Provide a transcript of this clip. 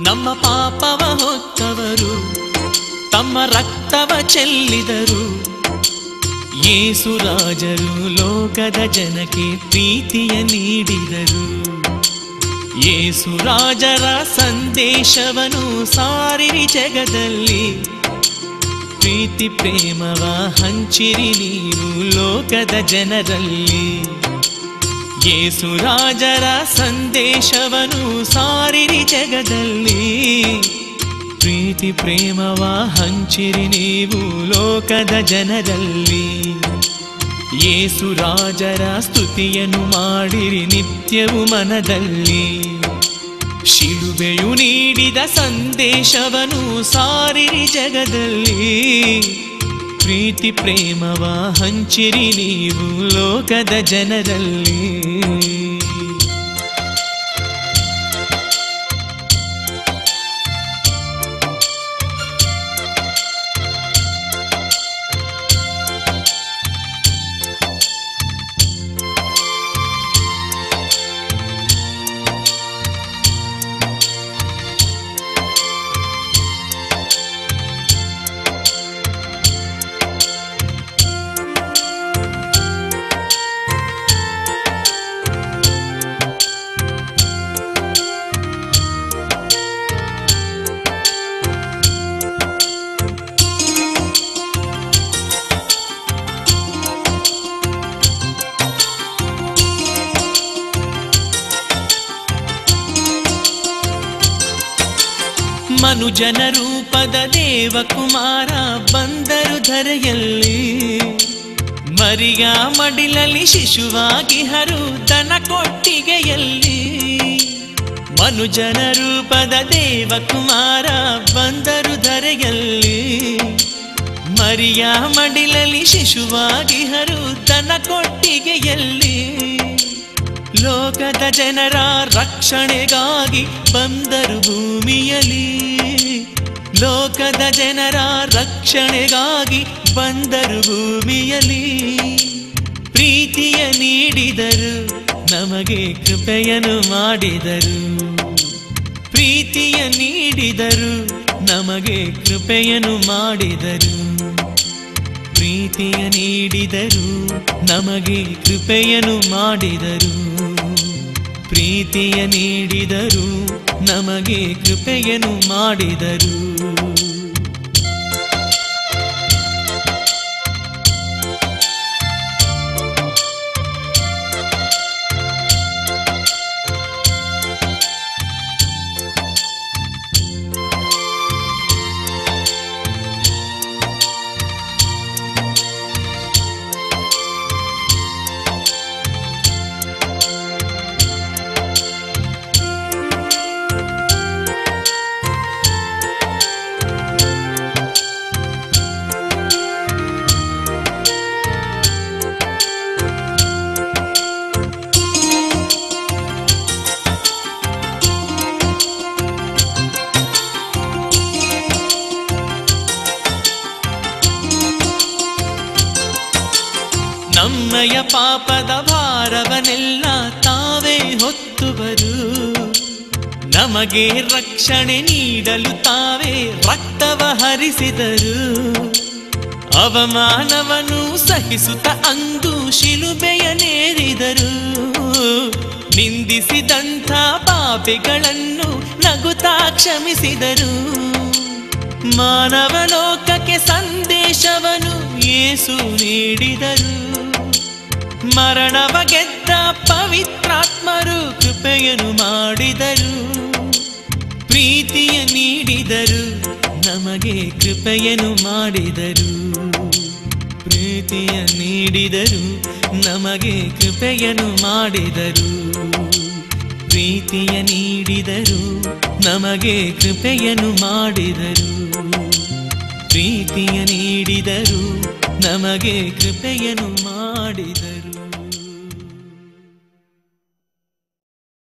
ನಮ್ಮ ಪಾಪವ ಹೊತ್ತವರು ತಮ್ಮ ರಕ್ತವ ಚೆಲ್ಲಿದರು ಯೇಸು ರಾಜರು ಲೋಕದ ಜನಕ್ಕೆ ಪ್ರೀತಿಯ ನೀಡಿದರು ಯೇಸು ರಾಜರ ಸಂದೇಶವನ್ನು ಸಾರಿರಿ ಜಗದಲ್ಲಿ ಪ್ರೀತಿ ಪ್ರೇಮವ ಹಂಚಿರಿ ನೀವು ಲೋಕದ ಜನರಲ್ಲಿ ಯೇಸು ರಾಜರ ಸಂದೇಶವನ್ನು ಸಾರಿರಿ ಜಗದಲ್ಲಿ ಪ್ರೀತಿ ಪ್ರೇಮವ ಹಂಚಿರಿ ನೀವು ಲೋಕದ ಜನರಲ್ಲಿ ಯೇಸು ರಾಜರ ಸ್ತುತಿಯನ್ನು ಮಾಡಿರಿ ನಿತ್ಯವು ಮನದಲ್ಲಿ ಶಿಲುಬೆಯು ನೀಡಿದ ಸಂದೇಶವನ್ನು ಸಾರಿರಿ ಜಗದಲ್ಲಿ ಪ್ರೀತಿ ಪ್ರೇಮವ ಹಂಚಿರಿ ನೀವು ಲೋಕದ ಜನರಲ್ಲಿ ಮನುಜನ ರೂಪದ ದೇವಕುಮಾರ ಬಂದರು ಧರೆಯಲ್ಲಿ ಮರಿಯ ಮಡಿಲಲ್ಲಿ ಶಿಶುವಾಗಿ ಹರು ದನ ಕೊಟ್ಟಿಗೆಯಲ್ಲಿ ಮನುಜನ ರೂಪದ ದೇವಕುಮಾರ ಬಂದರು ಧರೆಯಲ್ಲಿ ಮರಿಯ ಮಡಿಲಲ್ಲಿ ಶಿಶುವಾಗಿ ಹರು ದನ ಕೊಟ್ಟಿಗೆಯಲ್ಲಿ ಲೋಕದ ಜನರ ರಕ್ಷಣೆಗಾಗಿ ಬಂದರು ಭೂಮಿಯಲ್ಲಿ ಲೋಕದ ಜನರ ರಕ್ಷಣೆಗಾಗಿ ಬಂದರು ಭೂಮಿಯಲ್ಲಿ ಪ್ರೀತಿಯ ನೀಡಿದರು ನಮಗೆ ಕೃಪೆಯನ್ನು ಮಾಡಿದರು ಪ್ರೀತಿಯ ನೀಡಿದರು ನಮಗೆ ಕೃಪೆಯನ್ನು ಮಾಡಿದರು ಪ್ರೀತಿಯ ನೀಡಿದರು ನಮಗೆ ಕೃಪೆಯನ್ನು ಮಾಡಿದರು ಪ್ರೀತಿಯ ನೀಡಿದರು ನಮಗೆ ಕೃಪೆಯನ್ನು ಮಾಡಿದರು ನಮ್ಮಯ ಪಾಪದ ಭಾರವನೆಲ್ಲ ತಾವೇ ಹೊತ್ತುವರು ನಮಗೆ ರಕ್ಷಣೆ ನೀಡಲು ತಾವೇ ರಕ್ತವ ಹರಿಸಿದರು ಅವಮಾನವನ್ನು ಸಹಿಸುತ್ತ ಅಂದು ಶಿಲುಬೆಯ ನೇರಿದರು ನಿಂದಿಸಿದಂಥ ಪಾಪಿಗಳನ್ನು ನಗುತ್ತಾ ಕ್ಷಮಿಸಿದರು ಮಾನವ ಲೋಕಕ್ಕೆ ಸಂದೇಶವನ್ನು ಯೇಸು ನೀಡಿದರು ಮರಣವ ಗೆದ್ದ ಪವಿತ್ರಾತ್ಮರು ಕೃಪೆಯನ್ನು ಮಾಡಿದರು ಪ್ರೀತಿಯ ನೀಡಿದರು ನಮಗೆ ಕೃಪೆಯನ್ನು ಮಾಡಿದರು ಪ್ರೀತಿಯ ನೀಡಿದರು ನಮಗೆ ಕೃಪೆಯನ್ನು ಮಾಡಿದರು ಪ್ರೀತಿಯ ನೀಡಿದರು ನಮಗೆ ಕೃಪೆಯನ್ನು ಮಾಡಿದರು ಪ್ರೀತಿಯ ನೀಡಿದರು ನಮಗೆ ಕೃಪೆಯನ್ನು ಮಾಡಿದರು